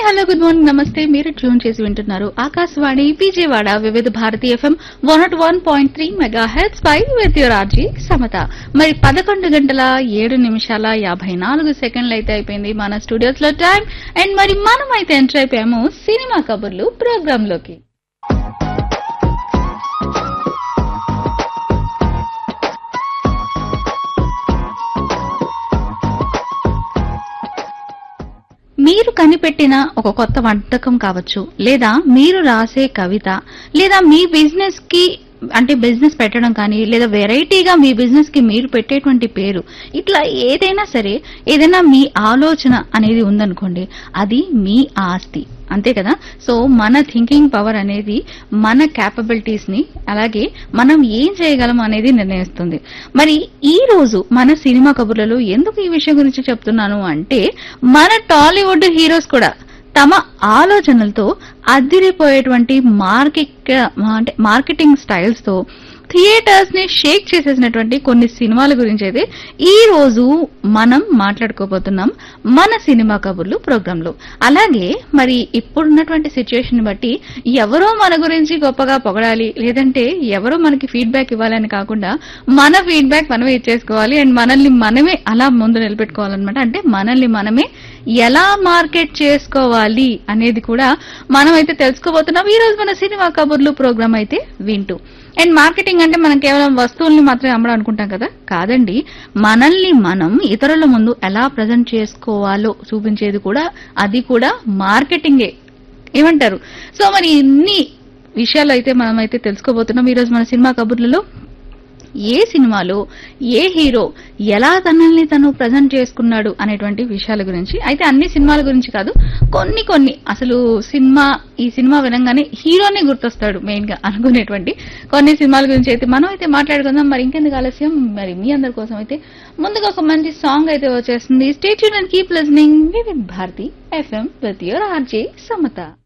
hello good morning నమస్తే మీరు tune చేసి వింటున్నారు Akashvani Vijayawada Vividh Bharati FM one nought one point three megahertz పై విత్ యువర్ ఆర్జీ సమత మరి పదకొండు గంటల ఏడు నిమిషాల యాభై నాలుగు సెకండ్లు అయితే అయిపోయింది మన స్టూడియోస్ లో టైం అండ్ మరి మనం అయితే ఎంటర్ అయిపోయాము సినిమా కబుర్లు ప్రోగ్రామ్ లోకి మీరు కనిపెట్టిన ఒక కొత్త వంటకం కావచ్చు లేదా మీరు రాసే కవిత లేదా మీ బిజినెస్ కి అంటే బిజినెస్ పెట్టడం కానీ లేదా వెరైటీగా మీ బిజినెస్ కి మీరు పెట్టేటువంటి పేరు ఇట్లా ఏదైనా సరే ఏదైనా మీ ఆలోచన అనేది ఉందనుకోండి అది మీ ఆస్తి అంతే కదా సో మన థింకింగ్ పవర్ అనేది మన క్యాపబిలిటీస్ ని అలాగే మనం ఏం చేయగలం అనేది నిర్ణయిస్తుంది మరి ఈ రోజు మన సినిమా కబుర్లలో ఎందుకు ఈ విషయం గురించి చెప్తున్నాను అంటే మన టాలీవుడ్ హీరోస్ కూడా తమ ఆలోచనలతో అద్దిరిపోయేటువంటి మార్కెట్ అంటే మార్కెటింగ్ స్టైల్స్ తో థియేటర్స్ ని షేక్ చేసేసినటువంటి కొన్ని సినిమాల గురించి అయితే ఈ రోజు మనం మాట్లాడుకోబోతున్నాం మన సినిమా కబుర్లు ప్రోగ్రామ్ లో అలాగే మరి ఇప్పుడున్నటువంటి సిచ్యుయేషన్ బట్టి ఎవరో మన గురించి గొప్పగా పొగడాలి లేదంటే ఎవరో మనకి ఫీడ్బ్యాక్ ఇవ్వాలని కాకుండా మన ఫీడ్బ్యాక్ మనమే ఇచ్చేసుకోవాలి అండ్ మనల్ని మనమే అలా ముందు నిలబెట్టుకోవాలన్నమాట అంటే మనల్ని మనమే ఎలా మార్కెట్ చేసుకోవాలి అనేది కూడా మనం అయితే తెలుసుకోబోతున్నాం ఈ రోజు మన సినిమా కబుర్లు ప్రోగ్రామ్ అయితే వింటూ అండ్ మార్కెటింగ్ అంటే మనం కేవలం వస్తువుల్ని మాత్రమే అమ్మడం అనుకుంటాం కదా కాదండి మనల్ని మనం ఇతరుల ముందు ఎలా ప్రజెంట్ చేసుకోవాలో చూపించేది కూడా అది కూడా మార్కెటింగే ఏమంటారు సో మరి ఇన్ని విషయాలు అయితే మనం అయితే తెలుసుకోబోతున్నాం ఈ రోజు మన సినిమా కబుర్లలో ఏ సినిమాలో ఏ హీరో ఎలా తనల్ని తను ప్రజెంట్ చేసుకున్నాడు అనేటువంటి విషయాల గురించి అయితే అన్ని సినిమాల గురించి కాదు కొన్ని కొన్ని అసలు సినిమా ఈ సినిమా వినంగానే హీరోనే గుర్తొస్తాడు మెయిన్ గా అనుకునేటువంటి కొన్ని సినిమాల గురించి అయితే మనం అయితే మాట్లాడుకుందాం మరి ఇంకెందుకు ఆలస్యం మరి మీ అందరి కోసం అయితే ముందుగా ఒక మంచి సాంగ్ అయితే వచ్చేస్తుంది stay tuned and keep listening with Bharati FM with your RJ Samata